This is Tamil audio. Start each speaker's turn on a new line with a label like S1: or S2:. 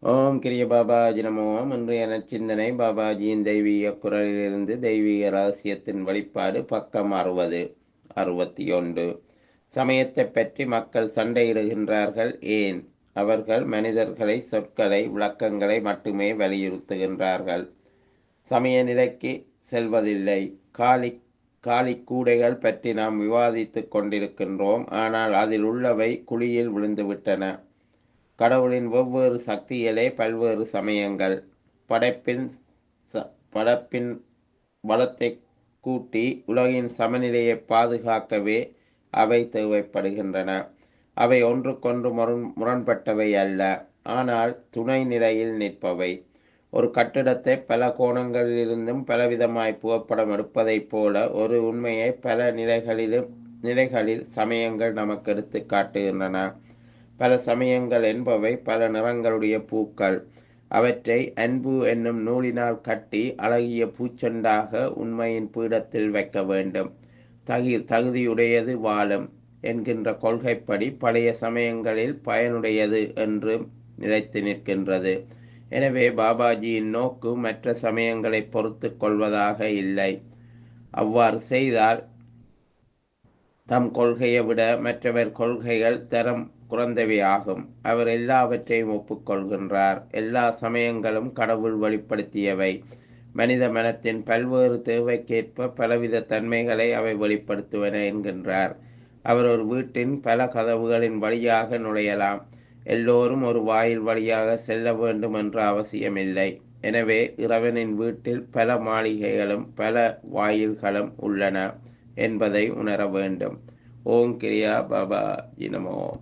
S1: ஓம் கிரிய பாபாஜி நமோம் இன்றைய நச்சிந்தனை பாபாஜியின் தெய்வீக குரலிலிருந்து தெய்வீக ரகசியத்தின் வெளிப்பாடு பக்கம் அறுபது அறுபத்தி ஒன்று சமயத்தை பற்றி மக்கள் சண்டையிடுகின்றார்கள் ஏன் அவர்கள் மனிதர்களை சொற்களை விளக்கங்களை மட்டுமே வலியுறுத்துகின்றார்கள் சமய நிலைக்கு செல்வதில்லை காலி காலி கூடைகள் பற்றி நாம் விவாதித்துக் கொண்டிருக்கின்றோம் ஆனால் அதில் உள்ளவை குழியில் விழுந்துவிட்டன கடவுளின் வெவ்வேறு சக்திகளே பல்வேறு சமயங்கள் படைப்பின் ச- படைப்பின் வளத்தை கூட்டி உலகின் சமநிலையை பாதுகாக்கவே அவை தேவைப்படுகின்றன அவை ஒன்றுக்கொன்று முரண் முரண்பட்டவை அல்ல ஆனால் துணை நிலையில் நிற்பவை ஒரு கட்டிடத்தை பல கோணங்களிலிருந்தும் பலவிதமாய் புகைப்படம் எடுப்பதைப் போல ஒரு உண்மையை பல நிலைகளிலும் நிலைகளில் சமயங்கள் நமக்கு எடுத்து காட்டுகின்றன பல சமயங்கள் என்பவை பல நிறங்களுடைய பூக்கள் அவற்றை அன்பு என்னும் நூலினால் கட்டி அழகிய பூச்செண்டாக உண்மையின் பீடத்தில் வைக்க வேண்டும் தகி தகுதியுடையது வாழும் என்கின்ற கொள்கைப்படி பழைய சமயங்களில் பயனுடையது என்று நிலைத்து நிற்கின்றது எனவே பாபாஜியின் நோக்கு மற்ற சமயங்களை பொறுத்து கொள்வதாக இல்லை அவ்வாறு செய்தால் தம் கொள்கையை விட மற்றவர் கொள்கைகள் தரம் குறைந்தவையாகும் அவர் எல்லாவற்றையும் ஒப்புக்கொள்கின்றார் எல்லா சமயங்களும் கடவுள் வெளிப்படுத்தியவை மனித மனத்தின் பல்வேறு தேவைக்கேற்ப பலவித தன்மைகளை அவை வெளிப்படுத்துவன என்கின்றார் அவர் ஒரு வீட்டின் பல கதவுகளின் வழியாக நுழையலாம் எல்லோரும் ஒரு வாயில் வழியாக செல்ல வேண்டும் என்ற அவசியமில்லை எனவே இறைவனின் வீட்டில் பல மாளிகைகளும் பல வாயில்களும் உள்ளன என்பதை உணர வேண்டும் ஓம் கிரியா பாபா ஜினமோ